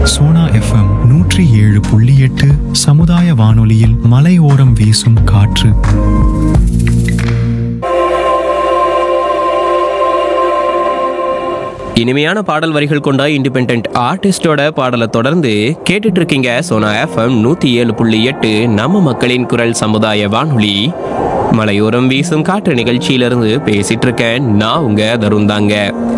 Sona FM நூற்றி ஏழு புள்ளி எட்டு சமுதாய வானொலியில் மலையோரம் வீசும் காற்று இனிமையான பாடல் வரிகள் கொண்ட இண்டிபெண்ட் ஆர்டிஸ்டோட பாடலை தொடர்ந்து கேட்டுட்டு இருக்கீங்க சோனா எஃப்எம் நூத்தி ஏழு புள்ளி எட்டு நம்ம மக்களின் குரல் சமுதாய வானொலி மலையோரம் வீசும் காற்று நிகழ்ச்சியிலிருந்து பேசிட்டு இருக்கேன் நான் உங்க தருண் தாங்க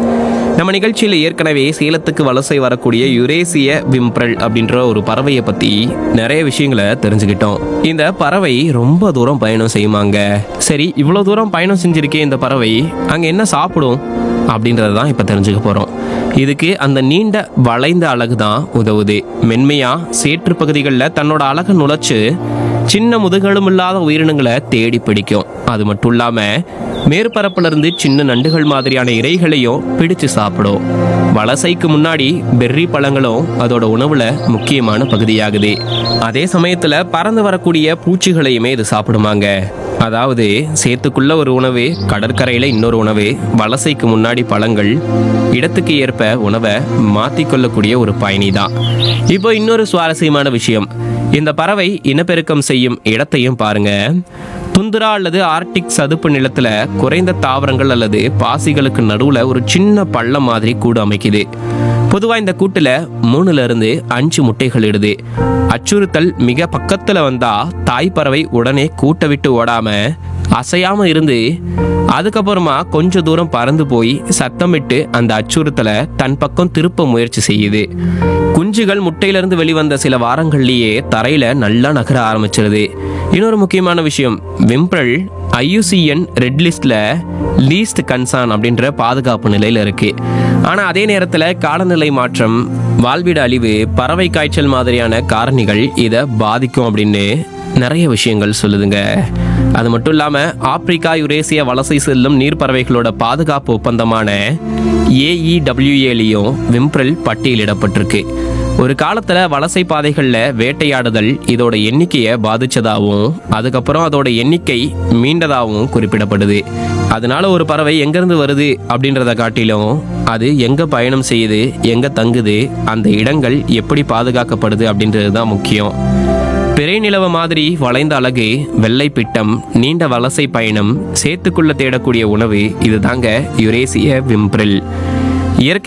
நம்ம நிகழ்ச்சியில் ஏற்கனவே சேலத்துக்கு வலசை வரக்கூடிய யுரேசிய விம்ப்ரல் அப்படின்ற ஒரு பறவையை பத்தி நிறைய விஷயங்களை தெரிஞ்சுக்கிட்டோம் இந்த பறவை ரொம்ப தூரம் பயணம் செய்யுமாங்க சரி இவ்வளோ தூரம் பயணம் செஞ்சிருக்கே இந்த பறவை அங்க என்ன சாப்பிடும் அப்படின்றத தான் இப்போ தெரிஞ்சுக்க போகிறோம் இதுக்கு அந்த நீண்ட வளைந்த அழகு தான் உதவுது மென்மையா சேற்று பகுதிகளில் தன்னோட அழகை நுழைச்சு சின்ன முதுகெலும் இல்லாத உயிரினங்களை தேடி பிடிக்கும் அது மட்டும் இல்லாம மேற்பரப்புல இருந்து சின்ன நண்டுகள் மாதிரியான இறைகளையும் பிடிச்சு சாப்பிடும் வலசைக்கு முன்னாடி பெர்ரி பழங்களும் அதோட உணவுல முக்கியமான பகுதியாகுது அதே சமயத்துல பறந்து வரக்கூடிய பூச்சிகளையுமே இது சாப்பிடுமாங்க அதாவது சேத்துக்குள்ள ஒரு உணவு கடற்கரையில இன்னொரு உணவு வலசைக்கு முன்னாடி பழங்கள் இடத்துக்கு ஏற்ப உணவை மாத்திக்கொள்ளக்கூடிய ஒரு பயணி தான் இப்போ இன்னொரு சுவாரஸ்யமான விஷயம் இந்த பறவை இனப்பெருக்கம் செய்யும் இடத்தையும் பாருங்க துந்துரா அல்லது ஆர்டிக் சதுப்பு நிலத்துல குறைந்த தாவரங்கள் அல்லது பாசிகளுக்கு நடுவுல ஒரு சின்ன பள்ளம் மாதிரி கூடு அமைக்குது பொதுவா இந்த கூட்டுல மூணுல இருந்து அஞ்சு முட்டைகள் இடுது அச்சுறுத்தல் மிக பக்கத்துல வந்தா தாய் பறவை உடனே கூட்டை விட்டு ஓடாம அசையாம இருந்து அதுக்கப்புறமா கொஞ்ச தூரம் பறந்து போய் சத்தமிட்டு அந்த அச்சுறுத்தலை தன் பக்கம் திருப்ப முயற்சி செய்யுது குஞ்சுகள் முட்டையிலிருந்து வெளிவந்த சில வாரங்கள்லயே தரையில நல்லா நகர ஆரம்பிச்சிருது இன்னொரு முக்கியமான விஷயம் விம்ப்ரல் ஐயுசிஎன் ரெட் லிஸ்ட்ல லீஸ்ட் கன்சான் அப்படின்ற பாதுகாப்பு நிலையில இருக்கு ஆனா அதே நேரத்துல காலநிலை மாற்றம் வாழ்விட அழிவு பறவை காய்ச்சல் மாதிரியான காரணிகள் இதை பாதிக்கும் அப்படின்னு நிறைய விஷயங்கள் சொல்லுதுங்க அது மட்டும் இல்லாம ஆப்பிரிக்கா யுரேசிய வலசை செல்லும் நீர்ப்பறவைகளோட பாதுகாப்பு ஒப்பந்தமான ஏஇடபிள்யூஏலையும் விம்ப்ரல் பட்டியலிடப்பட்டிருக்கு ஒரு காலத்துல வலசை பாதைகள்ல வேட்டையாடுதல் இதோட எண்ணிக்கையை பாதிச்சதாகவும் அதுக்கப்புறம் அதோட எண்ணிக்கை மீண்டதாகவும் குறிப்பிடப்படுது அதனால ஒரு பறவை எங்கிருந்து வருது அப்படின்றத காட்டிலும் அது எங்க பயணம் செய்யுது எங்க தங்குது அந்த இடங்கள் எப்படி பாதுகாக்கப்படுது அப்படின்றது தான் முக்கியம் பிறை நிலவு மாதிரி வளைந்த அழகு வெள்ளை பிட்டம் நீண்ட வலசை பயணம் சேத்துக்குள்ள தேடக்கூடிய உணவு இதுதாங்க யுரேசிய விம்ப்ரில் இயற்கை